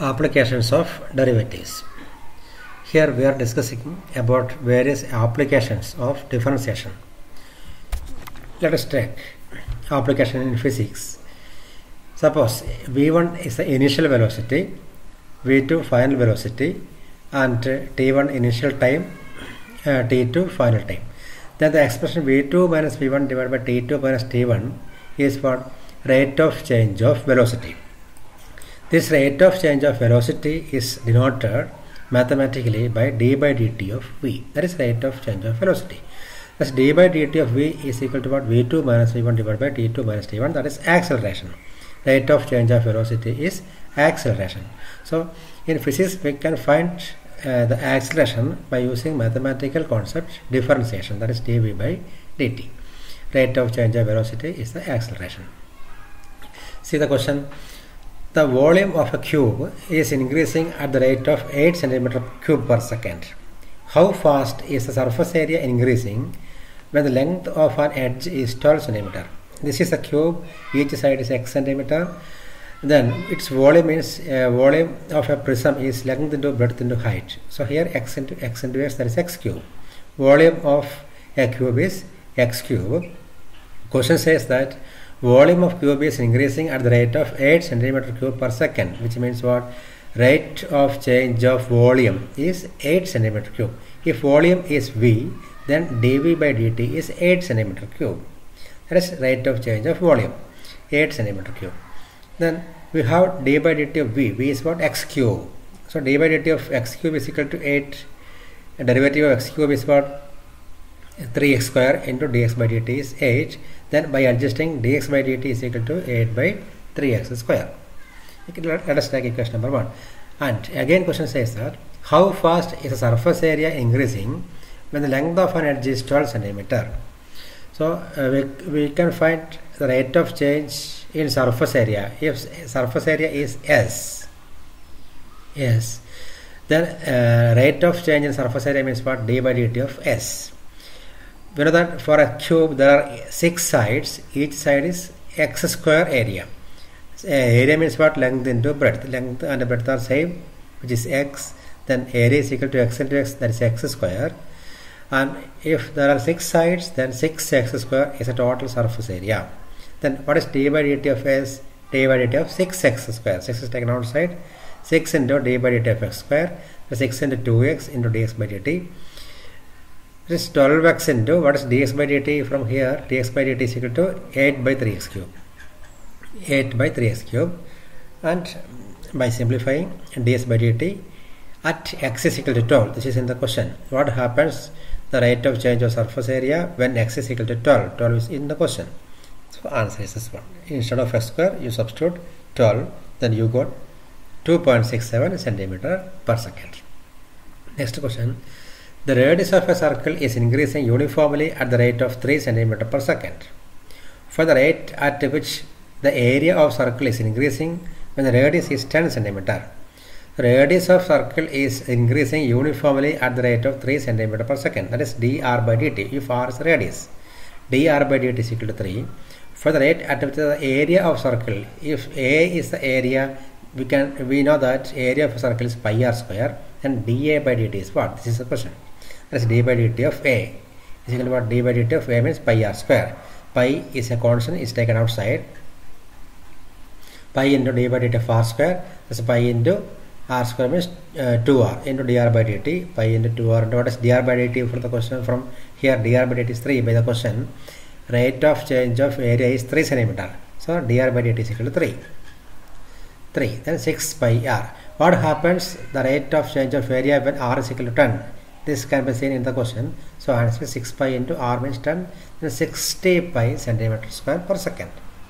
applications of derivatives. Here we are discussing about various applications of differentiation. Let us take application in physics. Suppose v1 is the initial velocity, v2 final velocity, and t1 initial time, uh, t2 final time. Then the expression v2 minus v1 divided by t2 minus t1 is what rate of change of velocity. This rate of change of velocity is denoted mathematically by d by dt of v. That is rate of change of velocity. Thus d by dt of v is equal to what v2 minus v1 divided by t2 minus t1. That is acceleration. Rate of change of velocity is acceleration. So in physics we can find uh, the acceleration by using mathematical concept differentiation. That is dv by dt. Rate of change of velocity is the acceleration. See the question. The volume of a cube is increasing at the rate of 8 centimeter cube per second. How fast is the surface area increasing when the length of an edge is 12 centimeter? This is a cube, each side is x centimeter. Then its volume is uh, volume of a prism is length into breadth into height. So here x into x into x that is x cube. Volume of a cube is x cube. Question says that volume of cube is increasing at the rate of 8 centimeter cube per second which means what rate of change of volume is 8 centimeter cube if volume is v then dv by dt is 8 centimeter cube that is rate of change of volume 8 centimeter cube then we have d by dt of v v is what x cube so d by dt of x cube is equal to 8 derivative of x cube is what 3x square into dx by dt is 8 then by adjusting dx by dt is equal to 8 by 3x square okay, let, let us take equation number 1 and again question says that how fast is the surface area increasing when the length of an edge is 12 centimeter so uh, we, we can find the rate of change in surface area if surface area is s yes then uh, rate of change in surface area means what d by dt of s we know that for a cube there are six sides each side is x square area so, uh, area means what length into breadth length and breadth are same which is x then area is equal to x into x that is x square and if there are six sides then 6x square is a total surface area then what is d by dt of s d by dt of 6x square 6 is taken outside 6 into d by dt of x square 6 into 2x into dx by dt it is 12x into what is dx by dt from here dx by dt is equal to 8 by 3x cube 8 by 3x cube and by simplifying ds by dt at x is equal to 12 this is in the question what happens the rate of change of surface area when x is equal to 12 12 is in the question so answer is this one instead of x square you substitute 12 then you got 2.67 centimeter per second next question the radius of a circle is increasing uniformly at the rate of 3 cm per second. For the rate at which the area of circle is increasing when the radius is 10 cm. The radius of circle is increasing uniformly at the rate of 3 cm per second. That is dr by dt if r is the radius. dr by dt is equal to 3. For the rate at which the area of circle, if a is the area, we can we know that area of a circle is pi r square and dA by dt is what? This is the question. That's d by dt of a is equal to what d by dt of a means pi r square. Pi is a constant is taken outside. Pi into d by dt of r square. That's pi into r square means uh, 2r into dr by dt. Pi into 2r. And what is dr by dt for the question from here? dr by dt is 3 by the question. Rate of change of area is 3 centimeter. So dr by dt is equal to 3. 3 then 6 pi r. What happens the rate of change of area when r is equal to 10? This can be seen in the question. So answer 6 pi into r means 10 then 60 pi centimeter square per second.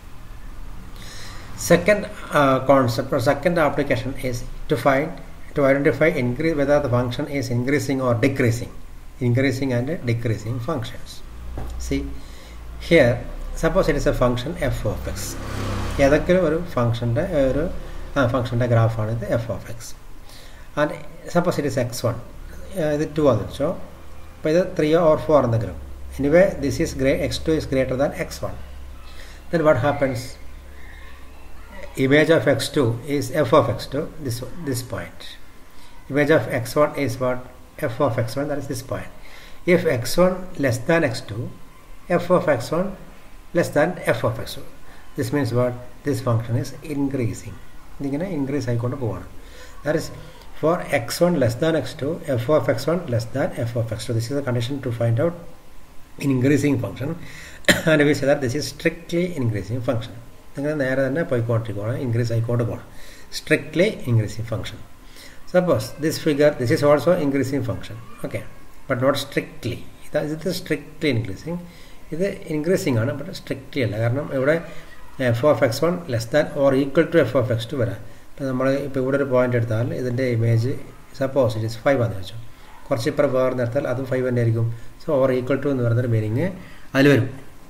Second uh, concept or second application is to find to identify increase whether the function is increasing or decreasing. Increasing and decreasing functions. See here suppose it is a function f of x. ഏതെങ്കിലും ഒരു ഫംഗ്ഷൻ്റെ ഒരു ഫംഗ്ഷൻ്റെ ഗ്രാഫാണ് ഇത് f of x and suppose it is x one ഇത് two ആണെന്ന് വെച്ചോ അപ്പോൾ ഇത് ത്രീ ഓർ ഫോർ എന്തെങ്കിലും anyway this is grey x two is greater than x one then what happens image of x2 is f of x2 this this point image of x1 is what f of x1 that is this point if x1 less than x2 f of x1 less than f of x2 this means what this function is increasing ഇതിങ്ങനെ increase ആയിക്കൊണ്ട് പോവാണ് that is for x one less than x two f of x one less than f of x two this is a condition to find out in increasing function and we say that this is strictly increasing function നിങ്ങൾ നേരെ തന്നെ പോയിക്കൊണ്ടിരിക്കുകയാണ് increase ആയിക്കൊണ്ട് പോകണം strictly increasing function suppose this figure this is also increasing function okay but not strictly ഇത് ഇത് strictly increasing ഇത് increasing ആണ് ബട്ട് സ്ട്രിക്ട്ലി അല്ല കാരണം ഇവിടെ f of x one less than or equal to f of x two വരാം ഇപ്പം നമ്മൾ ഇപ്പോൾ ഇവിടെ ഒരു പോയിന്റ് എടുത്താൽ ഇതിൻ്റെ image suppose it is five ആണെന്ന് വെച്ചു കുറച്ച് ഇപ്പുറം വേറെ നിർത്താൽ അതും ഫൈവ് തന്നെ ആയിരിക്കും സോ ഓർ ഈക്വൽ ടു എന്ന് പറയുന്നൊരു മീനിങ് അതിൽ വരും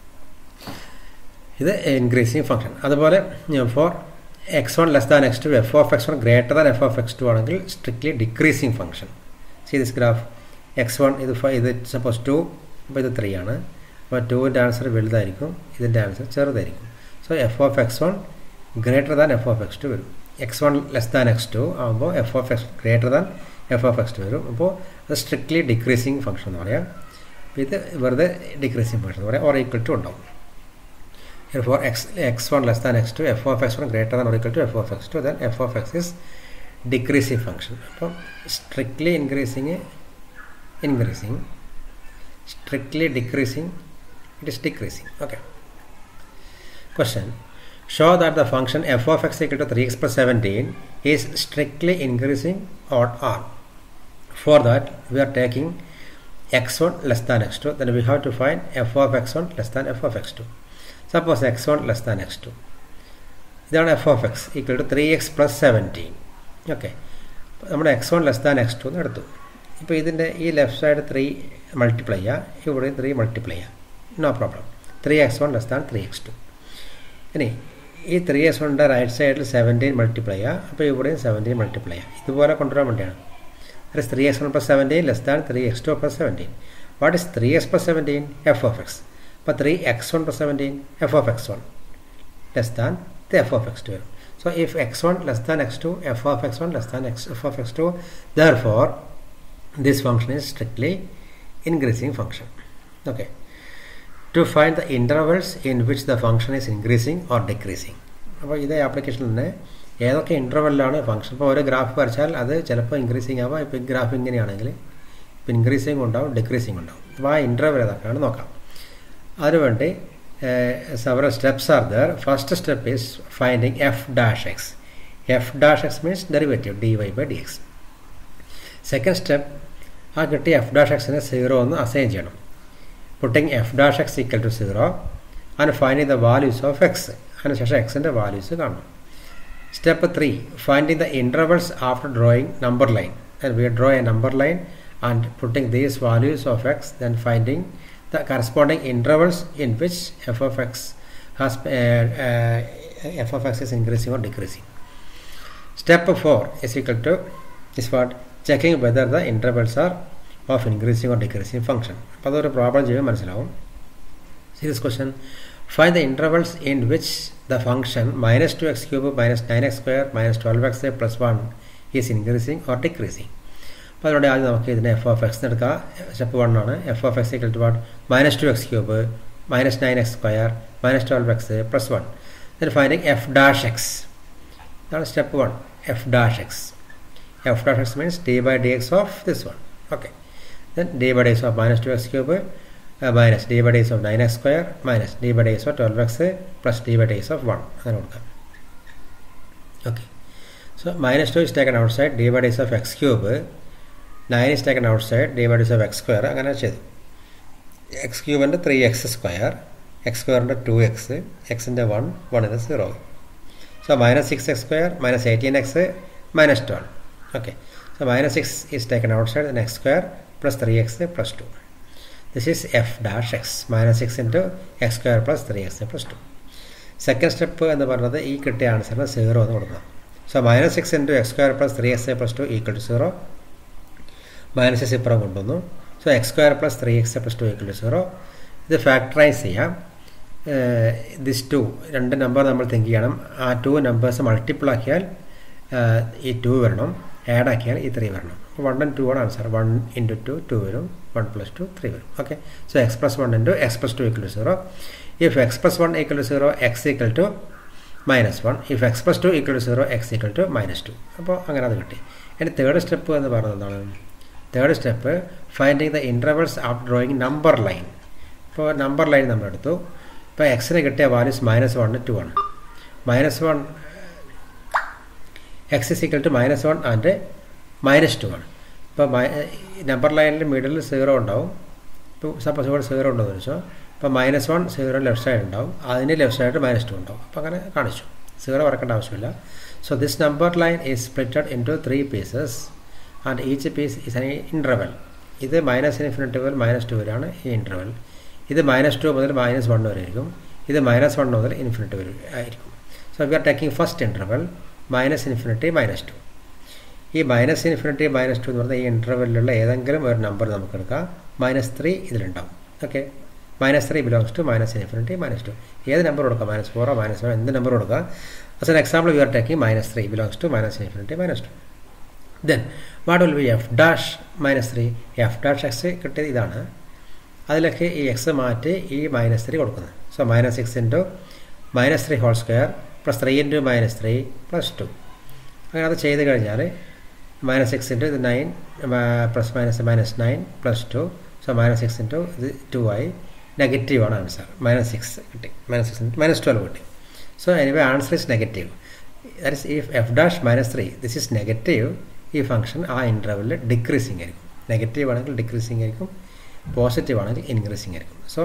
ഇത് ഇൻക്രീസിങ് ഫംഗ്ഷൻ അതുപോലെ for x one less than x two f of x one greater than f of x two ആണെങ്കിൽ strictly decreasing function see this graph x one ഇത് ഇത് suppose to അപ്പോൾ ഇത് ത്രീ ആണ് അപ്പോൾ ടുവിൻ്റെ ആൻസർ വലുതായിരിക്കും ഇതിൻ്റെ ആൻസർ ചെറുതായിരിക്കും so f of x one greater than f of x two വരും x one less than x two ആകുമ്പോൾ f of x greater than f of x two വരും അപ്പോൾ അത് സ്ട്രിക്ട്ലി ഡിക്രീസിങ് ഫംഗ്ഷൻ എന്ന് പറയാം ഇത് വെറുതെ ഡിക്രീസിങ് ഫംഗ്ഷൻ എന്ന് പറയാം ഓർ ഈക്വൽ ടു ഉണ്ടാവും for x x1 less than x2 f of x1 greater than or equal to f of x2 then f of x is decreasing function അപ്പം strictly increasing increasing strictly decreasing it is decreasing okay question show that the function f of x equal to 3x plus 17 is strictly increasing or r for that we are taking x1 less than x2 then we have to find f of x1 less than f of x2 suppose x one less than x two ഇതാണ് f of x equal to three X plus seventeen okay നമ്മുടെ x one less than x two എന്ന് എടുത്തു ഇപ്പോൾ ഇതിൻ്റെ ഈ left side three multiply ചെയ്യുക ഇവിടെ three multiply ചെയ്യുക no problem three x one less than three x two ഇനി ഈ ത്രീ എക്സ് വണ്ണിൻ്റെ റൈറ്റ് സൈഡിൽ സെവൻറ്റീൻ മൾട്ടിപ്ലൈ ചെയ്യുക അപ്പോൾ ഇവിടെയും സെവൻറ്റീൻ മൾട്ടിപ്ലൈ ചെയ്യുക ഇതുപോലെ കൊണ്ടുവരാൻ വേണ്ടിയാണ് that is three x one plus seventeen less than three x two plus seventeen what is three X plus seventeen f of x അപ്പോൾ three x one plus seventeen f of x one less than the f of x two വരും so if x one less than x two f of x one less than x f of x two therefore this function is strictly increasing function okay to find the intervals in which the function is increasing or decreasing അപ്പോൾ ഇതേ ആപ്ലിക്കേഷനിൽ തന്നെ ഏതൊക്കെ ഇൻ്റർവെല്ലാണ് function ഇപ്പോൾ ഓരോ graph വരച്ചാൽ അത് ചിലപ്പോൾ ഇൻക്രീസിങ് ആവാം ഇപ്പോൾ ഗ്രാഫ് ഇങ്ങനെയാണെങ്കിൽ ഇപ്പോൾ ഇൻക്രീസിങ് ഉണ്ടാവും ഡിക്രീസിങ് ഉണ്ടാവും അപ്പോൾ ആ ഇൻ്റർവെൽ ഏതൊക്കെയാണ് നോക്കാം അതിനുവേണ്ടി several steps are there first step is finding f dash x f dash x means derivative dy by dx second step ആ കിട്ടിയ എഫ് ഡാഷ് എക്സിനെ സീറോ എന്ന് അസൈൻ ചെയ്യണം putting f dash x equal to zero and finding the values of x അതിനുശേഷം എക്സിൻ്റെ values കാണണം step three finding the intervals after drawing number line and we draw a number line and putting these values of X then finding the corresponding intervals in which f of x has uh, uh, f of x is increasing or decreasing. Step 4 is equal to is what checking whether the intervals are of increasing or decreasing function. അപ്പോൾ അതൊരു problem ചെയ്യുമ്പോൾ മനസ്സിലാവും serious question find the intervals in which the function minus two x cube minus nine x square minus twelve x plus one is increasing or decreasing അപ്പോൾ അതിലൂടെ ആദ്യം നമുക്ക് ഇതിനെ f of x എടുക്കാം സ്റ്റെപ്പ് വൺ ആണ് f of x equal to what minus two x cube minus nine x square minus twelve x plus one then finding f dash x ഇതാണ് step one F dash x f dash x means d by d x of this one okay then d by d x of minus two x cube minus D by d x of nine x square minus D by d x of twelve x plus d by d x of one അങ്ങനെ കൊടുക്കാം okay so minus two is taken outside d by d x of x cube nine is taken outside d by dis of x square അങ്ങനെ ചെയ്തു x ക്യൂബിൻ്റെ three x square x സ്ക്വയറിൻ്റെ two x എക്സിൻ്റെ one വണ്ണിൻ്റെ zero so minus six x square minus eighteen x minus twelve okay so minus six is taken outside then x square plus three X plus two this is f dash x minus six into x square plus three X plus two second step എന്ന് പറയുന്നത് ഈ കിട്ടിയ ആൻസറിന് zero എന്ന് കൊടുക്കണം so minus six into x square plus three X plus two equal to zero minus എസ് ഇപ്പുറം കൊണ്ടുവന്നു so x square plus three X plus two equal to zero ഇത് ഫാക്ടറൈസ് ചെയ്യാം ദിസ് ടു രണ്ട് നമ്പർ നമ്മൾ think ചെയ്യണം ആ two numbers multiple ആക്കിയാൽ ഈ ടു വരണം ആഡ് ആക്കിയാൽ ഈ ത്രീ വരണം വൺ ആൻഡ് ടു ആണ് answer one into two two വരും വൺ പ്ലസ് ടു ത്രീ വരും okay so x plus one into x plus two equal to zero if x plus one equal to zero x equal to minus one if x plus two equal to zero x equal to minus two അപ്പോൾ അങ്ങനെ അത് കിട്ടി ഇനി third step എന്ന് പറയുന്നത് എന്താണ് third step finding the intervals after drawing number line ഇപ്പോൾ number line നമ്മൾ എടുത്തു ഇപ്പോൾ എക്സിന് കിട്ടിയ വാല്യൂസ് മൈനസ് വൺ ടു ആണ് minus one x is equal to minus one and minus two ആണ് ഇപ്പോൾ നമ്പർ ലൈനിൽ മിഡിൽ സീറോ ഉണ്ടാവും ഇപ്പോൾ സപ്പോസ് ഇവിടെ സീറോ ഉണ്ടെന്ന് വെച്ചോ ഇപ്പോൾ minus one zero left side ഉണ്ടാവും അതിന് ലെഫ്റ്റ് സൈഡ് മൈനസ് ടു ഉണ്ടാവും അപ്പോൾ അങ്ങനെ കാണിച്ചു സീറോ വരക്കേണ്ട ആവശ്യമില്ല so this number line is splitted in two three pieces and each piece is an interval ഇത് മൈനസ് ഇൻഫിനിറ്റി മുതൽ മൈനസ് ടു വരെയാണ് ഈ ഇൻ്റർവൽ ഇത് മൈനസ് ടു മുതൽ മൈനസ് വൺ വരെ ആയിരിക്കും ഇത് മൈനസ് വൺ മുതൽ ഇൻഫിനിറ്റി വരെ ആയിരിക്കും so we are taking first interval minus infinity minus two ഈ മൈനസ് ഇൻഫിനിറ്റി മൈനസ് ടു എന്ന് പറഞ്ഞാൽ ഈ ഇൻ്റർവെല്ലിലുള്ള ഏതെങ്കിലും ഒരു നമ്പർ നമുക്ക് എടുക്കാം minus three ഇതിലുണ്ടാവും okay minus three belongs to minus infinity minus two ഏത് നമ്പർ കൊടുക്കാം മൈനസ് ഫോറോ മൈനസ് വൺ എന്ത് നമ്പർ കൊടുക്കാം as an example we are taking minus 3 belongs to minus infinity minus 2 then what will be f dash minus 3 f dash x കിട്ടിയത് ഇതാണ് അതിലൊക്കെ ഈ x മാറ്റി ഈ മൈനസ് ത്രീ കൊടുക്കുന്നത് so minus six into minus three whole square plus three into minus three plus two അങ്ങനെ അത് ചെയ്ത് കഴിഞ്ഞാൽ മൈനസ് സിക്സ് ഇൻറ്റു ഇത് nine plus minus minus nine plus two so minus six into ഇത് two ആയി നെഗറ്റീവാണ് answer minus six കിട്ടി minus six into minus twelve കിട്ടി So anyway answer is negative. That is if f dash minus 3 this is negative ഈ function ആ ഇൻ്റർവെല്ലിൽ decreasing ആയിരിക്കും negative ആണെങ്കിൽ ഡിക്രീസിങ് ആയിരിക്കും പോസിറ്റീവ് ആണെങ്കിൽ ഇൻക്രീസിങ് ആയിരിക്കും so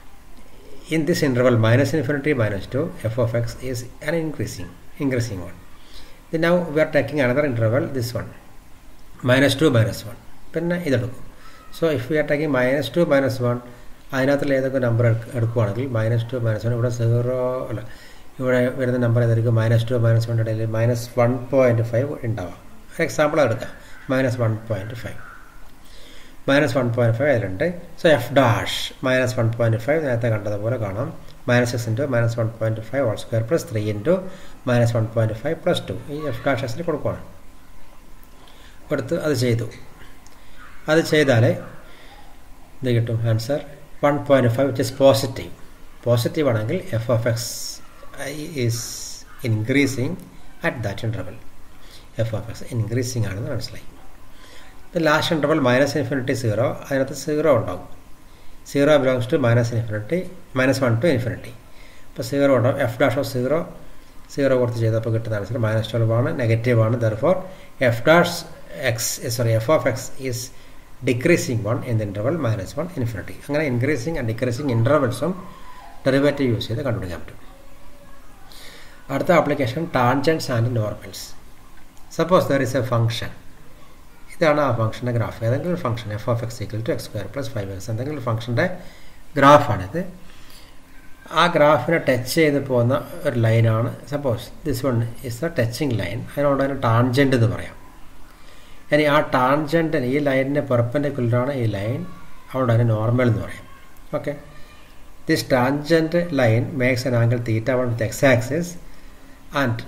in this interval minus infinity minus two f of x is an increasing increasing one ഇത് now we are taking another interval this one minus two minus one പിന്നെ ഇതെടുക്കും so if we are taking minus two minus one അതിനകത്തുള്ള ഏതൊക്കെ number എടുക്കുകയാണെങ്കിൽ minus two minus one ഇവിടെ zero അല്ല ഇവിടെ വരുന്ന നമ്പർ ഏതായിരിക്കും മൈനസ് ടു മൈനസ് വൺ ഇടയിൽ മൈനസ് വൺ പോയിൻറ്റ് ഫൈവ് ഉണ്ടാവാം ഒരു എക്സാമ്പിൾ എടുക്കാം minus one point five minus one point five അതിലുണ്ട് so f dash minus one point five നേരത്തെ കണ്ടതുപോലെ കാണാം minus six into minus one point five whole square plus three into minus one point five plus two ഈ f dash എസിൽ കൊടുക്കുകയാണ് കൊടുത്ത് അത് ചെയ്തു അത് ചെയ്താൽ ഇത് കിട്ടും answer one point five which is positive positive ആണെങ്കിൽ f of x is increasing at that interval f of x increasing ആണെന്ന് മനസ്സിലായി ഇപ്പം last interval minus infinity zero അതിനകത്ത് സീറോ ഉണ്ടാവും zero belongs to minus infinity minus one to infinity അപ്പോൾ zero ഉണ്ടാവും f dash of zero zero കൊടുത്ത് ചെയ്തപ്പോൾ കിട്ടുന്ന ആൻസർ മൈനസ് ട്വൽവ് ആണ് നെഗറ്റീവ് ആണ് therefore f dash x sorry f of x is decreasing one in the interval minus one infinity അങ്ങനെ increasing and decreasing ഇൻ്റർവൽസും derivative use ചെയ്ത് കണ്ടുപിടിക്കാൻ പറ്റും അടുത്ത application tangents and normals suppose there is a function ഇതാണ് ആ ഫംഗ്ഷൻ്റെ graph ഏതെങ്കിലും ഒരു function f of x equal to x square plus five x എന്തെങ്കിലും ഒരു ഫംഗ്ഷൻ്റെ ഗ്രാഫാണിത് ആ ഗ്രാഫിനെ ടച്ച് ചെയ്ത് പോകുന്ന ഒരു ലൈനാണ് suppose this one is the touching line അതിനോട് അതിന് ടാൻജൻറ്റ് എന്ന് പറയാം ഇനി ആ ടാൻജൻറ്റിന് ഈ ലൈനിന് പെർപ്പൻഡിക്കുലറാണ് ഈ ലൈൻ അതുകൊണ്ട് അതിന് നോർമൽ എന്ന് പറയാം okay this tangent line makes an angle theta one with x axis and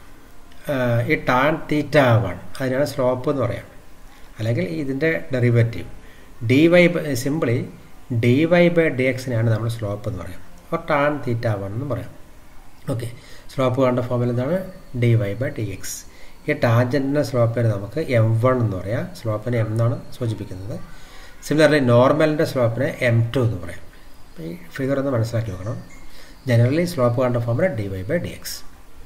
ഈ ടാൻ തീറ്റ വൺ അതിനാണ് സ്ലോപ്പ് എന്ന് പറയാം അല്ലെങ്കിൽ ഇതിൻ്റെ derivative d y simply d y by d എക്സിനെയാണ് നമ്മൾ സ്ലോപ്പ് എന്ന് പറയാം ഓർ ടാൻ തീറ്റ വൺ എന്ന് പറയാം ഓക്കെ സ്ലോപ്പ് കണ്ട ഫോമിൽ എന്താണ് d y by d x ഈ ടാൻജൻറ്റിൻ്റെ സ്ലോപ്പിന് നമുക്ക് എം വൺ എന്ന് പറയാം സ്ലോപ്പിനെ എം എന്നാണ് സൂചിപ്പിക്കുന്നത് സിമിലർലി നോർമലിൻ്റെ സ്ലോപ്പിനെ എം ടു എന്ന് പറയാം ഈ ഫിഗർ ഒന്ന് മനസ്സിലാക്കി നോക്കണം ജനറലി സ്ലോപ്പ് കണ്ട ഫോമിൽ d y by d x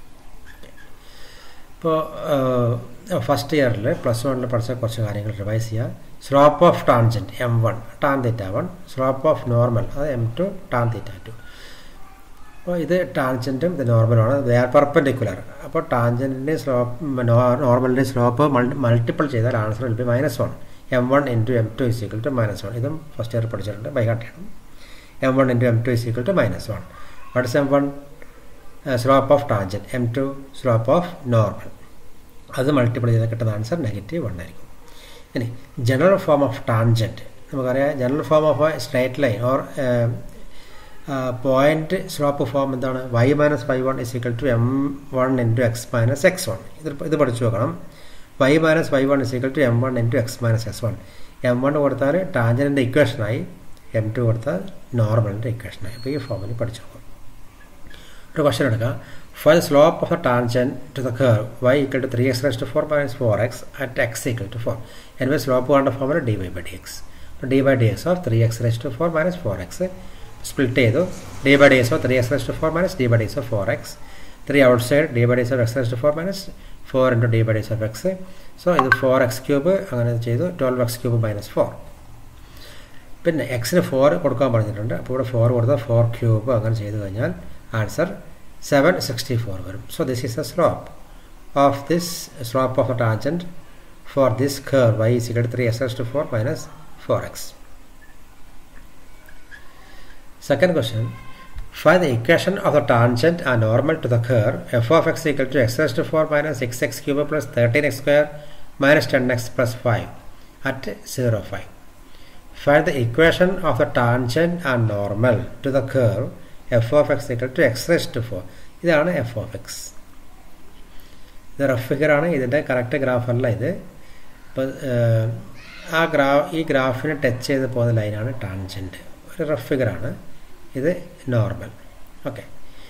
ഇപ്പോൾ ഫസ്റ്റ് ഇയറിൽ പ്ലസ് വണ്ണിൽ പഠിച്ച കുറച്ച് കാര്യങ്ങൾ റിവൈസ് ചെയ്യുക slope of tangent m one tan theta one slope of normal അത് m two tan theta two അപ്പോൾ ഇത് ടാൻജൻറ്റും ഇത് നോർമലുമാണ് ദേ ആർ പെർപ്പൻഡിക്കുലർ അപ്പോൾ ടാൻജൻറ്റിൻ്റെ സ്ലോപ്പ് നോർമലിൻ്റെ സ്ലോപ്പ് മൾട്ടിപ്പിൾ ചെയ്താൽ answer will be minus one m one into m two is equal to minus one ഇതും ഫസ്റ്റ് ഇയർ പഠിച്ചിട്ടുണ്ട് ബൈ ഹാർട്ട് ചെയ്യണം m one into m two is equal to minus one what is m one slope of tangent m two slope of normal അത് multiple ചെയ്താൽ കിട്ടുന്ന answer negative one ആയിരിക്കും ഇനി general form of tangent നമുക്കറിയാം general form of a straight line or point slope form എന്താണ് y minus five one is equal to m one into X minus x one ഇത് ഇത് പഠിച്ചു നോക്കണം y minus five one is equal to m one into X minus x one m one കൊടുത്താൽ ടാഞ്ചലിൻ്റെ ഇക്വേഷനായി M to കൊടുത്താൽ നോർമലിൻ്റെ ഇക്വേഷനായി അപ്പോൾ ഈ ഫോമിൽ പഠിച്ചു നോക്കാം ഒരു ക്വസ്റ്റൻ എടുക്കുക for the slope of a tangent to the curve y equal to three x raised four minus four x at x equal to four എൻ്റെ സ്ലോപ്പ് കണ്ട ഫോമിൽ d y by d x D by d x of three x raised four minus four x split ചെയ്തു d by D S of three x raised four minus D by D S of four x three outside d by D S of x raised four minus four into d by D S of x so ഇത് four X cube അങ്ങനെ ചെയ്തു twelve x cube minus four പിന്നെ എക്സിന് four കൊടുക്കാൻ പറഞ്ഞിട്ടുണ്ട് അപ്പോൾ ഇവിടെ four കൊടുത്താൽ ഫോർ ക്യൂബ് അങ്ങനെ ചെയ്തു കഴിഞ്ഞാൽ ആൻസർ സെവൻ സിക്സ്റ്റി ഫോർ വരും so this is a slope of this slope of a tangent for this curve y is ഇക്കട്ട് three x to four minus four x Second question. Find the equation of the tangent and normal to the curve f of x equal to x raised to 4 minus 6x cube plus 13x square minus 10x plus 5 at 0, 5. Find the equation of the tangent and normal to the curve f of x equal to x raised to 4. ഇതാണ് f of X ഇത് rough ഫിഗറാണ് ഇതിൻ്റെ correct graph അല്ല ഇത് ഇപ്പോൾ ആ ഗ്രാ ഈ ഗ്രാഫിനെ ടച്ച് ചെയ്ത് പോകുന്ന ലൈനാണ് ടാൻജൻറ്റ് ഒരു റഫ് ഫിഗറാണ് ഇത് normal okay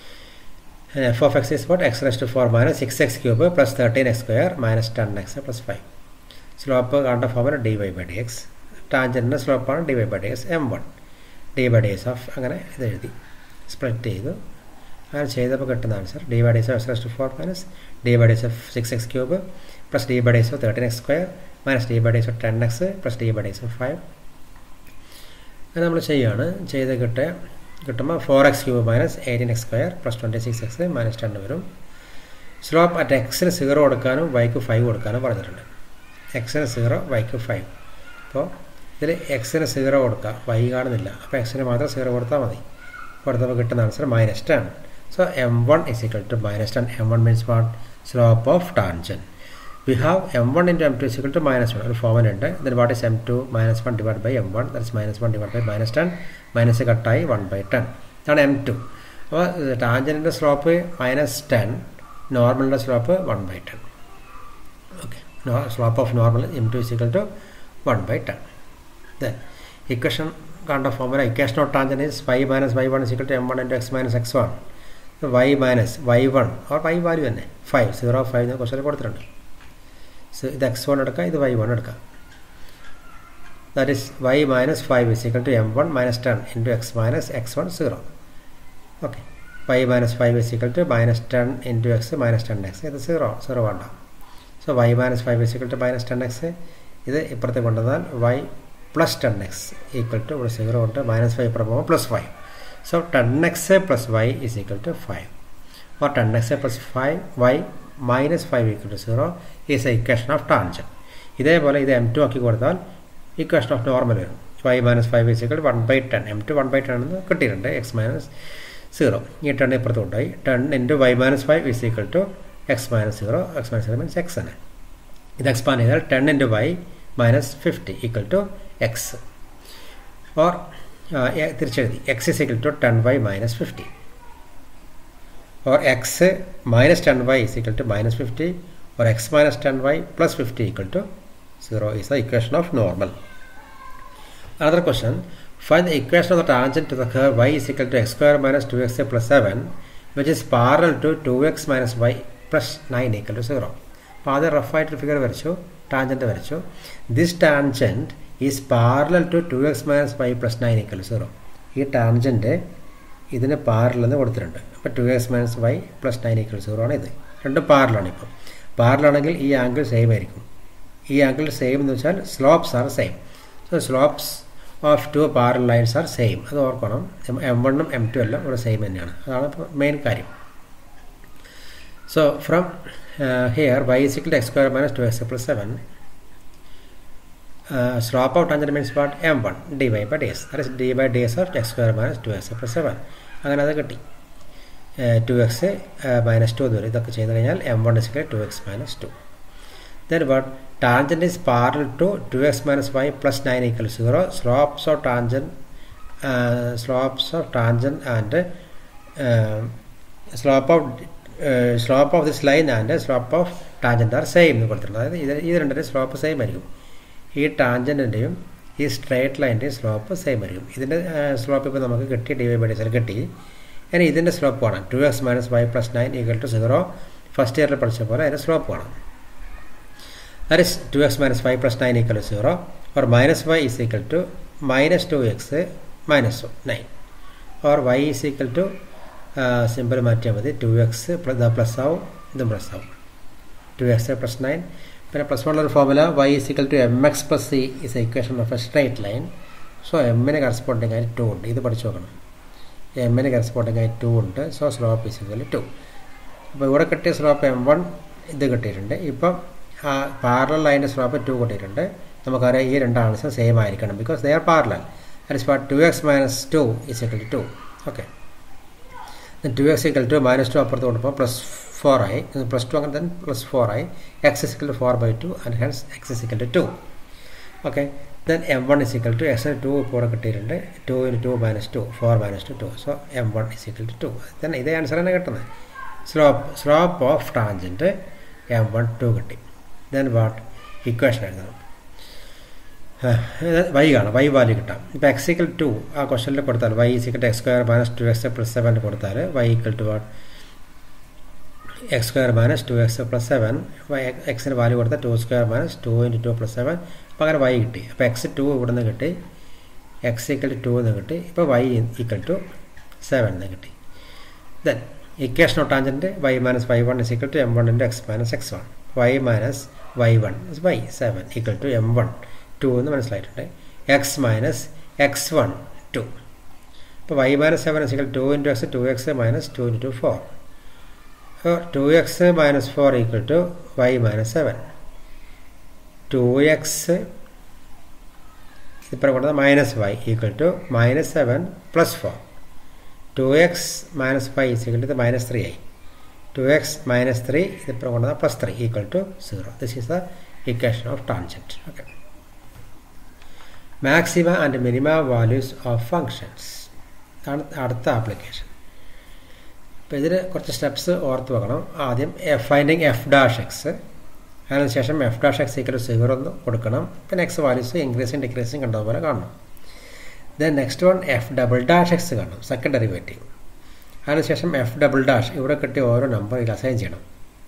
F of X is what X raised four minus six x cube plus thirteen x square minus ten x plus five slope കാണേണ്ട ഫോമിൽ d y by d X ടാൻജൻറ്റിൻ്റെ സ്ലോപ്പാണ് D y by d X M one D by D S of അങ്ങനെ ഇത് എഴുതി split ചെയ്തു അങ്ങനെ ചെയ്തപ്പോൾ കിട്ടുന്ന answer D by D S of x raised four minus D by D S of six x cube plus d by D S of thirteen x square minus D by D S of ten x plus d by D S of five അത് നമ്മൾ ചെയ്യുകയാണ് ചെയ്ത് കിട്ടുക കിട്ടുമ്പോൾ four X cube minus eighteen x square plus twenty six x minus ten വരും slope at എക്സിന് zero കൊടുക്കാനും വൈക്ക് ഫൈവ് കൊടുക്കാനും പറഞ്ഞിട്ടുണ്ട് എക്സിന് സീറോ വൈക്ക് ഫൈവ് അപ്പോൾ ഇതിൽ എക്സിന് സീറോ കൊടുക്കുക വൈ കാണുന്നില്ല അപ്പോൾ എക്സിന് മാത്രം സീറോ കൊടുത്താൽ മതി കൊടുത്തപ്പോൾ കിട്ടുന്ന answer minus ten so m one is equal to minus ten m one means what slope of tangent we have m1 into m2 is equal to minus 1 ഒരു ഫോമിൽ ഉണ്ട് then what is m2 minus 1 divided by m1 that is minus 1 divided by minus 10 minus കട്ടായി 1 by 10 ഇതാണ് m2 അപ്പോൾ ടാഞ്ചലിൻ്റെ slope minus ten നോർമലിൻ്റെ slope one by ten okay slope of normal m two is equal to one by ten then equation കണ്ട formula equation of tangent is five minus y one is equal to m one into X minus x one y minus y one or y value തന്നെ five zero five എന്ന് question കൊടുത്തിട്ടുണ്ട് ഇത് X one എടുക്കാം ഇത് y one എടുക്കാം that is y minus five is equal to m one minus ten into X minus x one zero okay y minus five is equal to minus ten into X minus ten x ഇത് zero zero വേണ്ട so y minus five is equal to minus ten x ഇത് ഇപ്പുറത്ത് കൊണ്ടുവന്നാൽ y plus ten x equal to ഇവിടെ zero ഉണ്ട് minus five ഇപ്പുറം പോകുമ്പോൾ plus five so ten x plus y is equal to five or ten x plus five y minus five equal to zero is a equation of tangent ഇതേപോലെ ഇത് m two ആക്കി കൊടുത്താൽ equation of normal വരും y minus five is equal one by ten m two one by ten എന്ന് കിട്ടിയിട്ടുണ്ട് x minus zero ഈ ten ഇപ്പുറത്ത് കൊണ്ടായി ten into y minus five is equal to X minus zero X minus zero means x തന്നെ ഇത് expand ചെയ്താൽ ten into y minus fifty equal to x or തിരിച്ചെഴുതി x is equal to ten y minus fifty or x minus 10y is equal to minus 50 or x minus 10y plus 50 equal to 0 is the equation of normal. Another question, find the equation of the tangent to the curve y is equal to x square minus 2x plus 7 which is parallel to 2x minus y plus 9 equal to 0. അപ്പോൾ ആദ്യം റഫായിട്ട് figure വരച്ചു tangent വരച്ചു this tangent is parallel to two X minus y plus nine equal zero ഈ tangent ഇതിന് പാരലെന്ന് കൊടുത്തിട്ടുണ്ട് അപ്പോൾ two X minus y plus nine equal zero ആണ് ഇത് രണ്ടും പാരലാണ് ഇപ്പോൾ പാരലാണെങ്കിൽ ഈ ആംഗിൾ സെയിം ആയിരിക്കും ഈ ആംഗിൾ സെയിം എന്ന് വെച്ചാൽ slopes are same so slopes of two parallel lines are same അത് ഓർക്കണം എം വണ്ണും എം ടു എല്ലാം ഇവിടെ സെയിം തന്നെയാണ് അതാണ് ഇപ്പോൾ മെയിൻ കാര്യം so from here y is equal x square minus two x plus seven slope of tangent means what m one d y by D s that is d by D S of x square minus two x plus seven അങ്ങനെ അത് കിട്ടി to X minus to വരും ഇതൊക്കെ ചെയ്ത് കഴിഞ്ഞാൽ m one is equal to X minus two then what tangent is parallel to two X minus y plus nine equal zero slopes of tangent slopes of tangent and slope of slope of this line and slope of tangent are same എന്ന് കൊടുത്തിട്ടുണ്ട് അതായത് ഇത് ഇത് രണ്ടിൻ്റെ slope same ആയിരിക്കും ഈ ടാൻജൻറ്റിൻ്റെയും ഈ straight ലൈൻ്റെയും slope same ആയിരിക്കും ഇതിൻ്റെ സ്ലോപ്പ് ഇപ്പോൾ നമുക്ക് കിട്ടി ഡി വൈ ബൈ ഡി കിട്ടി ഇനി ഇതിൻ്റെ സ്ലോപ്പ് വേണം two X minus y plus nine equal to zero first ഇയറിൽ പഠിച്ച പോലെ അതിൻ്റെ സ്ലോപ്പ് വേണം that is two X minus five plus nine equal to zero or minus y is equal to minus two X minus nine or y is equal to simple മാറ്റിയാൽ മതി two x plus ആവും ഇതും plus ആവും two x plus nine പിന്നെ plus വണ്ണൊരു formula y is equal to M X plus c is equation of a straight line so എമ്മിന് corresponding ആയിട്ട് two ഉണ്ട് ഇത് പഠിച്ചു നോക്കണം എമ്മിന് കറസ്പോണ്ടിങ് ആയിട്ട് ടു ഉണ്ട് so slope is equal to അപ്പോൾ ഇവിടെ കിട്ടിയ സ്ലോപ്പ് എം വൺ ഇത് കിട്ടിയിട്ടുണ്ട് ഇപ്പം ആ പാരലൽ ലൈൻ്റെ സ്ലോപ്പ് ടു കിട്ടിയിട്ടുണ്ട് നമുക്കറിയാം ഈ രണ്ട് ആൻസർ സെയിം ആയിരിക്കണം because they are parallel that is what two X minus two is equal to okay two x equal to minus two അപ്പുറത്ത് കൊണ്ടുപോകുമ്പോൾ പ്ലസ് ഫോർ ആയി പ്ലസ് ടു അങ്ങനെ തന്നെ പ്ലസ് ഫോർ ആയി x is equal to four by two and hence x is equal to two okay then m one is equal to x two ഇപ്പോൾ ഇവിടെ കിട്ടിയിട്ടുണ്ട് two in two minus two four minus to two so m one is equal to two then ഇതേ answer തന്നെ കിട്ടുന്നത് slope slope of tangent m one two കിട്ടി then what equation എഴുതണം y കാണാം y value കിട്ടാം ഇപ്പോൾ എക്സ് ഈക്വൽ ടു ആ ക്വസ്റ്റനിൽ കൊടുത്താൽ y equal to x square minus two x plus seven കൊടുത്താൽ y equal to what x square minus two x plus seven y എക്സിന് value കൊടുത്താൽ two square minus two into two plus seven അപ്പോൾ അങ്ങനെ Y കിട്ടി അപ്പോൾ X to ഇവിടെ നിന്ന് കിട്ടി എക്സ് ഈക്വൽ ടു ടു എന്ന് കിട്ടി ഇപ്പോൾ വൈ ഈക്വൽ ടു സെവൻ എന്ന് കിട്ടി then equation of tangent y minus y one is equal to m one into X minus x one y minus y one y seven equal to m one two എന്ന് മനസ്സിലായിട്ടുണ്ട് x minus x one two ഇപ്പോൾ y minus seven is equal to into x two X minus two into two four two X minus four equal to y minus seven two x ഇപ്പം കൊടുത്തത് minus Y equal to minus seven plus four two X minus five equal to minus three ആയി two X minus three ഇതിപ്പം കൊണ്ടത് plus three equal to zero this is the equation of tangent okay maxima and minima values of functions ആണ് അടുത്ത application അപ്പോൾ ഇതിൽ കുറച്ച് steps ഓർത്ത് വെക്കണം ആദ്യം f finding f dash x അതിനുശേഷം f dash x equal zero ഒന്ന് കൊടുക്കണം പിന്നെ എക്സ് വാല്യൂസ് ഇൻക്രീസും ഡിക്രീസും കണ്ടതുപോലെ കാണണം then next one f double dash x കാണണം സെക്കൻഡ് ഡെറിവേറ്റീവ് അതിനുശേഷം എഫ് ഡബിൾ ഡാഷ് ഇവിടെ കിട്ടിയ ഓരോ നമ്പർ ഇതിൽ അസൈൻ ചെയ്യണം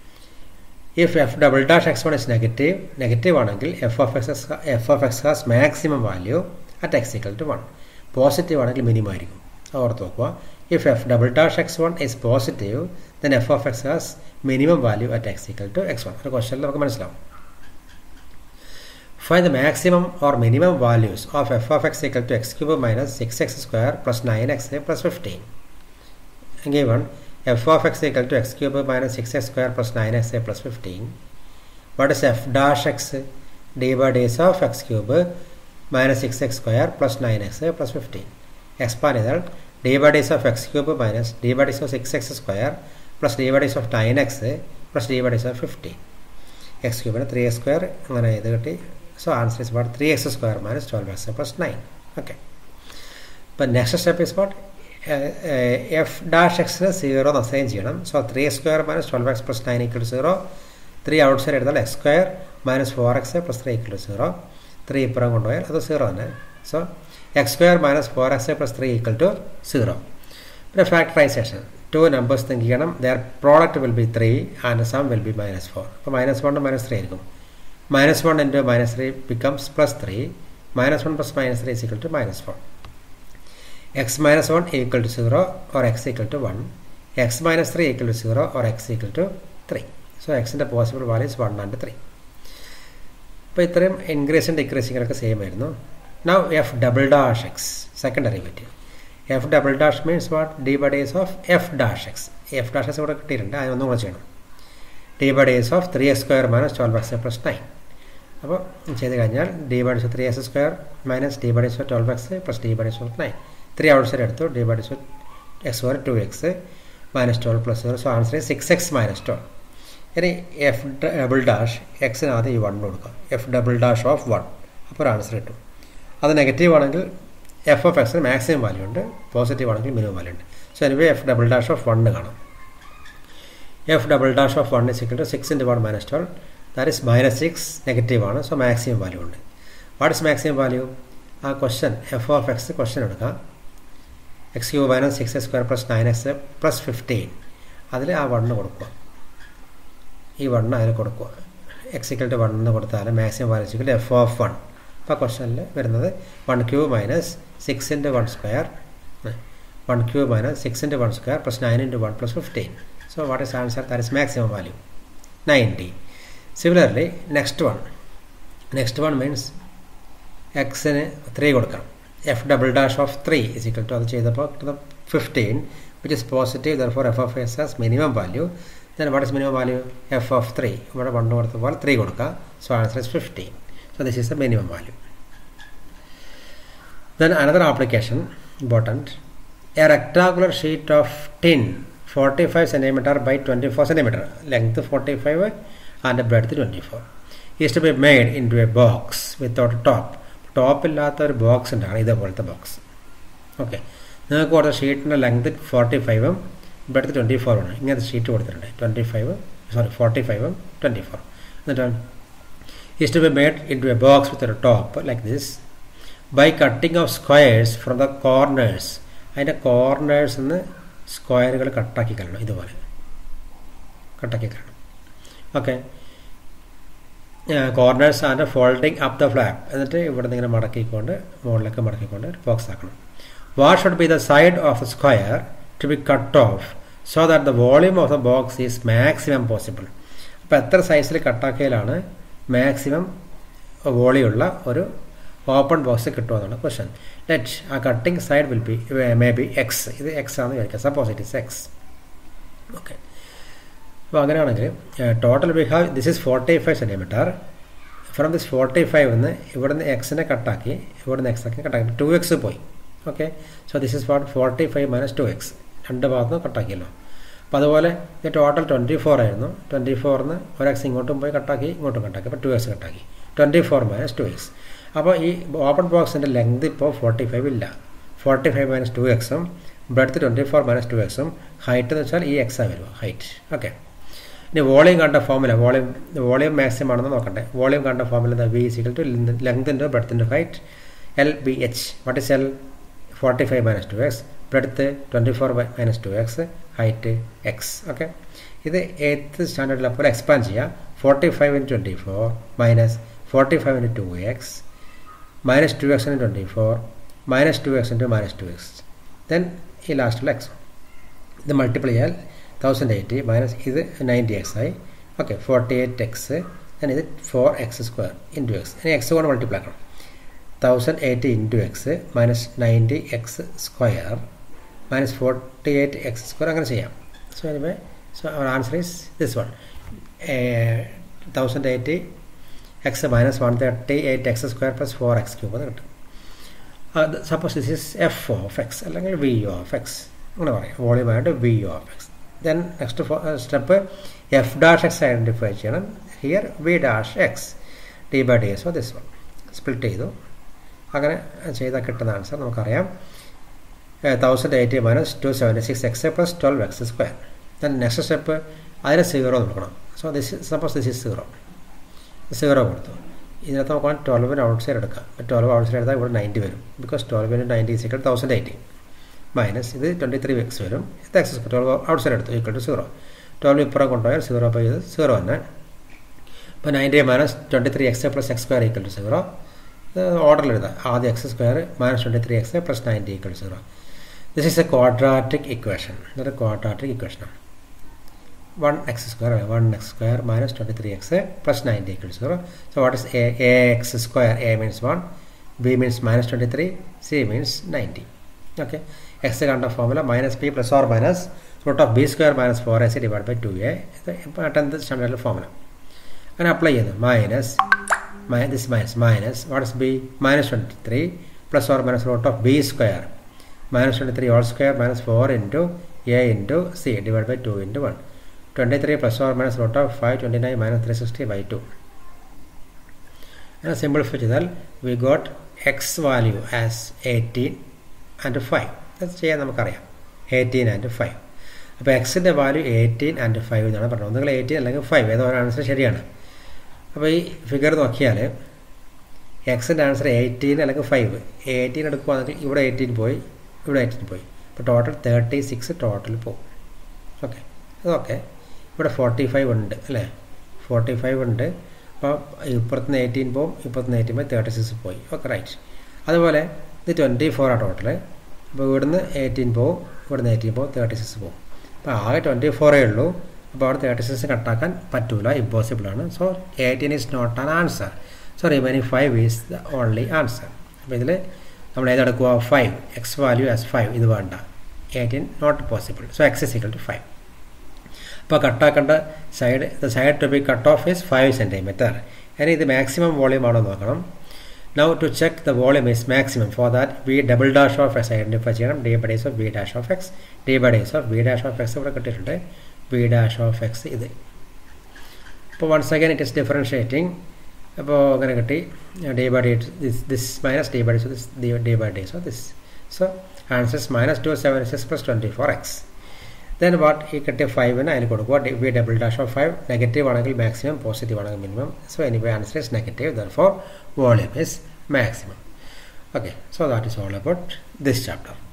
if f double dash x one is negative negative ആണെങ്കിൽ f of x f of x has maximum value at x equal to one positive ആണെങ്കിൽ minimum ആയിരിക്കും ഓർത്ത് നോക്കുക if f double dash x one is positive then f of x has minimum value at x equal to x one ഒരു ക്വസ്റ്റനിൽ നമുക്ക് മനസ്സിലാവും Find the maximum or minimum values of f of x equal to x cube minus 6x square plus 9x plus 15. Given f of x equal to x cube minus 6x square plus 9x plus 15. What is f dash x? d by dx of x cube minus 6x square plus 9x plus 15. Expand result d by dx of x cube minus d by dx of 6x square plus d by dx of 9x plus d by dx of 15. x cube 3x square അങ്ങനെ ഇത് കിട്ടി so answer is what three x square minus twelve x plus nine okay ഇപ്പം next step is what f dash എക്സിന് zero എന്ന് assign ചെയ്യണം so three square minus twelve x plus nine equal zero three outside എടുത്താൽ x square minus four x plus three equal zero three ഇപ്പുറം കൊണ്ടുപോയാൽ അത് zero തന്നെ so x square minus four x plus three equal to zero പിന്നെ factorisation two numbers think ചെയ്യണം their product will be three and sum will be minus four അപ്പോൾ minus one minus three ആയിരിക്കും minus 1 into minus 3 becomes plus 3 minus 1 plus minus 3 is equal to minus 4 x minus 1 equal to 0 or x equal to 1 x minus 3 equal to 0 or x equal to 3 so x ന്റെ possible values 1 and 3 അപ്പോൾ ഇത്രയും ഇൻക്രീസും ഡിക്രീസിങ്ങൊക്കെ same ആയിരുന്നു now f double dash x second derivative f double dash means what d by days of f dash x f dash x ഇവിടെ കിട്ടിയിട്ടുണ്ട് അതിനൊന്നും കൂടെ ചെയ്യണം D by days of three x square minus twelve x plus nine അപ്പോൾ ചെയ്ത് കഴിഞ്ഞാൽ d by dx three x square minus D by dx twelve x plus d by dis of nine three outside എടുത്തു d by dx x square two X minus twelve plus zero so answer six x minus twelve ഇനി f double dash എക്സിന് ആദ്യം ഈ one കൊടുക്കുക f double dash of one അപ്പോൾ ഒരു answer കിട്ടും അത് നെഗറ്റീവ് ആണെങ്കിൽ എഫ് ഓഫ് എക്സിന് മാക്സിമം വാല്യൂ ഉണ്ട് പോസിറ്റീവ് ആണെങ്കിൽ മിനിമം വാല്യൂ ഉണ്ട് so anyway f double dash of one കാണാം f double dash of one is equal to six into one minus twelve that is minus six negative ആണ് so maximum value ഉണ്ട് what is maximum value ആ question F of X question എടുക്കാം X cube minus six square plus nine X plus fifteen അതിൽ ആ one കൊടുക്കുക ഈ one അതിൽ കൊടുക്കുക എക്സിക്കൽ ടു വൺ എന്ന് കൊടുത്താൽ maximum value equal F of one അപ്പോൾ ക്വസ്റ്റനിൽ വരുന്നത് one cube minus six into one square one cube minus six into one square plus nine into one plus fifteen so what is answer that is maximum value ninety similarly next one next one means എക്സിന് three കൊടുക്കണം F double dash of three is equal to അത് ചെയ്തപ്പോൾ fifteen which is positive therefore F of S S minimum value then what is minimum value F of three ഇവിടെ one കൊടുത്തപ്പോൾ three കൊടുക്കുക so answer is fifteen so this is the minimum value then another application important a rectangular sheet of tin forty five centimetre by twenty four centimetre length forty five and breadth twenty four is to be made into a box without top top ഇല്ലാത്ത ഒരു box ഉണ്ടാണ് ഇതേപോലത്തെ box okay നിങ്ങൾക്ക് കൊടുത്ത ഷീറ്റിൻ്റെ length forty ഫൈവും breadth twenty ഫോറുമാണ് ഇങ്ങനത്തെ sheet കൊടുത്തിട്ടുണ്ട് ട്വൻറ്റി ഫൈവ് സോറി ഫോർട്ടി ഫൈവും ട്വൻറ്റി ഫോർ എന്നിട്ടാണ് is to be made into a box with ഒരു top like this by cutting of squares from the corners അതിൻ്റെ കോർണേഴ്സ് നിന്ന് സ്ക്വയറുകൾ കട്ടാക്കി കളയണം ഇതുപോലെ കട്ടാക്കി കളയണം okay corners and folding up the flap എന്നിട്ട് ഇവിടെ നിന്ന് ഇങ്ങനെ മടക്കിക്കൊണ്ട് മുകളിലേക്ക് മടക്കിക്കൊണ്ട് ഒരു ബോക്സ് ആക്കണം what should be the side of the square to be cut off so that the volume of the box is maximum possible അപ്പോൾ എത്ര സൈസിൽ കട്ടാക്കിയാലാണ് മാക്സിമം വോളിയുള്ള ഒരു ഓപ്പൺ ബോക്സ് കിട്ടുമെന്നാണ് ക്വസ്റ്റൻ ലെറ്റ് ആ cutting side will be may be X ഇത് X ആണെന്ന് വിചാരിക്കാം suppose it is X okay അപ്പോൾ അങ്ങനെയാണെങ്കിൽ total we have this is forty five centimetre from this forty five എന്ന് ഇവിടുന്ന് എക്സിനെ കട്ടാക്കി ഇവിടുന്ന് എക്സ് ആക്കി കട്ടാക്കി ടു എക്സ് പോയി okay so this is what forty five minus two X രണ്ട് ഭാഗത്തും കട്ടാക്കിയല്ലോ അപ്പോൾ അതുപോലെ ഇത് ടോട്ടൽ ട്വൻറ്റി ഫോർ ആയിരുന്നു ട്വൻറ്റി ഫോറിന്ന് ഒരു എക്സ് ഇങ്ങോട്ടും പോയി കട്ടാക്കി ഇങ്ങോട്ടും കട്ടാക്കി അപ്പോൾ ടു എക്സ് കട്ടാക്കി twenty four minus two X അപ്പോൾ ഈ ഓപ്പൺ ബോക്സിൻ്റെ ലെങ്ത് ഇപ്പോൾ ഫോർട്ടി ഫൈവ് ഇല്ല ഫോർട്ടി ഫൈവ് മൈനസ് ടു എക്സും breadth twenty four minus two എക്സും ഹൈറ്റ് എന്ന് വെച്ചാൽ ഈ എക്സാണ് വരിക ഹൈറ്റ് ഓക്കെ ഇനി വോളിയം കണ്ട ഫോമില വോളിയം വോളിയം മാക്സിമം ആണെന്ന് നോക്കണ്ടേ വോളിയം കണ്ട ഫോമില V equal to length into breadth into height L B H what is L forty five minus two X breadth twenty four minus two X height X okay ഇത് eighth സ്റ്റാൻഡേർഡിൽ അപ്പോൾ expand ചെയ്യുക forty five in twenty four minus forty five in two X minus two X in twenty four minus two X into minus two X then ഈ ലാസ്റ്റിൽ X ഇത് multiply ചെയ്യാൽ thousand eighty minus ഇത് ninety X ആയി okay forty eight X then ഇത് four X square into X ഇനി X കൊണ്ട് multiply ആക്കണം thousand eighty into X minus ninety X square minus forty eight X square അങ്ങനെ ചെയ്യാം so anyway so our answer is this one thousand eighty X minus one thirty eight X square plus four X cube എന്ന് കിട്ടും suppose this is F of X അല്ലെങ്കിൽ V of X അങ്ങനെ പറയാം വോളിയമായിട്ട് V of X then next step F dash X identify ചെയ്യണം here V dash X D by D X of this one split ചെയ്തു അങ്ങനെ ചെയ്താൽ കിട്ടുന്ന answer നമുക്കറിയാം thousand eighty minus two seventy six X plus twelve X square then next step അതിന് zero കൊടുക്കണം so this suppose this is zero zero കൊടുത്തു ഇതിനകത്ത് നോക്കാൻ ട്വൽവിന് ഔട്ട് സൈഡ് എടുക്കാം ട്വൽവ് ഔട്ട് സൈഡ് എടുത്താൽ ഇവിടെ നയൻറ്റി വരും ബിക്കോസ് ട്വൽവിന് ninety equal thousand eighty minus ഇത് ട്വൻറ്റി ത്രീ എക്സ് വരും ഇത് എക്സ് ട്വൽവ് ഔട്ട് സൈഡ് എടുത്തു ഈക്വൽ ടു സീറോ ട്വൽവ് ഇപ്പുറം കൊണ്ടുപോയാൽ സീറോ അപ്പോൾ ഇത് സീറോ തന്നെ ഇപ്പോൾ ninety minus twenty three X plus X square equal to zero ഓർഡറിൽ എഴുതാം ആദ്യം X square minus twenty three X plus ninety equal to zero this is a quadratic equation ഇതൊരു ക്വാഡ്രാറ്റിക് ഇക്വേഷനാണ് one X square one X square minus twenty three X plus ninety equal zero so what is A A X square A means one B means minus twenty three C means ninety okay X കണ്ട formula minus P plus or minus root of B square minus four S divide by two A ഇത് ഇപ്പോൾ tenth സ്റ്റാൻഡേർഡിലെ formula അങ്ങനെ apply ചെയ്യുന്നു minus this minus minus what is B minus twenty three plus or minus root of B square minus twenty three all square minus four into A into C divide by two into one 23 plus or minus root of 529 minus 360 by 2 and simplify ചെയ്താൽ we got X value as eighteen and five അത് ചെയ്യാൻ നമുക്കറിയാം eighteen and five അപ്പോൾ എക്സിൻ്റെ value eighteen and five എന്നാണ് പറഞ്ഞത് ഒന്നുകിൽ eighteen അല്ലെങ്കിൽ ഫൈവ് ഏതോ ഒരു ആൻസർ ശരിയാണ് അപ്പോൾ ഈ ഫിഗർ നോക്കിയാൽ എക്സിൻ്റെ ആൻസർ എയ്റ്റീൻ അല്ലെങ്കിൽ ഫൈവ് എയ്റ്റീൻ എടുക്കുകയാണെങ്കിൽ ഇവിടെ എയ്റ്റീൻ പോയി ഇവിടെ എയ്റ്റീൻ പോയി അപ്പോൾ ടോട്ടൽ തേർട്ടി സിക്സ് ടോട്ടൽ പോകും ഓക്കെ അതൊക്കെ ഇവിടെ ഫോർട്ടി ഫൈവ് ഉണ്ട് അല്ലേ ഫോർട്ടി ഫൈവ് ഉണ്ട് അപ്പോൾ ഇപ്പുറത്തുനിന്ന് എയ്റ്റീൻ പോവും ഇപ്പുറത്തുനിന്ന് എയ്റ്റീൻ പോയി തേർട്ടി സിക്സ് പോയി ഓക്കെ റൈറ്റ് അതുപോലെ ഇത് ട്വൻറ്റി ഫോറാണ് ടോട്ടൽ അപ്പോൾ ഇവിടുന്ന് എയ്റ്റീൻ പോവും ഇവിടുന്ന് എയ്റ്റീൻ പോവും തേർട്ടി സിക്സ് പോവും അപ്പോൾ ആകെ ട്വൻറ്റി ഫോറേ ഉള്ളൂ അപ്പോൾ അവിടെ തേർട്ടി സിക്സ് കട്ടാക്കാൻ പറ്റൂല ഇമ്പോസിബിൾ ആണ് so eighteen is not an answer so remaining five is the only answer അപ്പോൾ ഇതിൽ നമ്മൾ ഏതെടുക്കുക five X value as five ഇത് വേണ്ട eighteen not possible so X is equal to five അപ്പോൾ കട്ടാക്കേണ്ട side the side to be cut off is five centimetre ഇനി ഇത് മാക്സിമം വോളിയം ആണോ നോക്കണം now to check the volume is maximum for that V double dash of X identify ചെയ്യണം D by days of V dash of X D by days of V dash of X ഇവിടെ കിട്ടിയിട്ടുണ്ട് V dash of X ഇത് അപ്പോൾ once again it is differentiating അപ്പോൾ അങ്ങനെ കിട്ടി D by ഡേ this this minus D by DX this D by days of this so answers minus two seven six plus twenty four X then what ഈ കിട്ടിയ ഫൈവിന് അതിൽ കൊടുക്കുക V double dash of five negative ആണെങ്കിൽ maximum positive ആണെങ്കിൽ minimum so anyway answer is negative therefore volume is maximum okay so that is all about this chapter